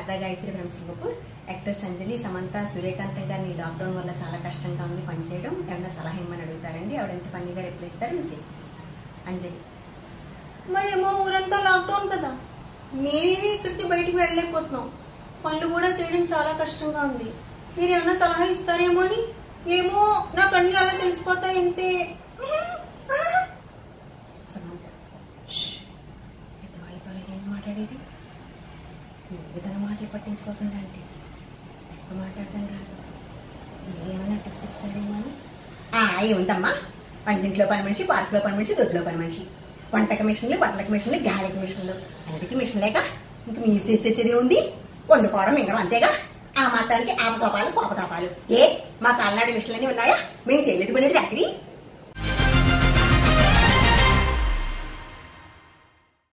Sharada Gayatri from Singapore actress Anjali Samantha Suryakantham గారిని lockdown వల్ల చాలా కష్టంగా ఉంది పనిచేయడం ఏమైనా సలహా ఇమ్మని అడుగుతారండి ఆవిడ ఎంత ఫన్నీగా రిప్లై ఇస్తారో మీరు చేసి చూపిస్తాను అంజలి మరేమో ఊరంతా లాక్డౌన్ కదా మేమేమి ఇక్కడికి బయటికి వెళ్ళలేకపోతున్నాం పనులు కూడా చేయడం చాలా కష్టంగా ఉంది మీరు ఏమైనా సలహా ఇస్తారేమో అని ఏమో నాకు అన్ని అలా తెలిసిపోతాయి ఇంతే సమంత "ష్, పెద్దవాళ్ళతో అలాగైనా మాట్లాడేది నువ్వు తన మాటలు పట్టించుకోకుండా అంటే తక్కువ మాట్లాడడం రాదు మీరేమన్నా టిప్స్ ఇస్తారేమో అని ఆ, ఏముందమ్మా వంటింట్లో పని మనిషి పాటలో పని మనిషి దొడ్లో పని మనిషి వంటక మిషన్లు బట్టలకి మిషన్లు గాలికి మిషన్లు అన్నిటికీ మిషన్ లేక ఇంక మీరు చేసేది ఉంది వండుకోవడం మింగడం అంతేగా ఆ మాత్రానికి ఆపసోపాలు కోపతాపాలు ఏ మా తలనాడు మిషన్లన్నీ ఉన్నాయా మేము చేయలేదు పని చాకరీ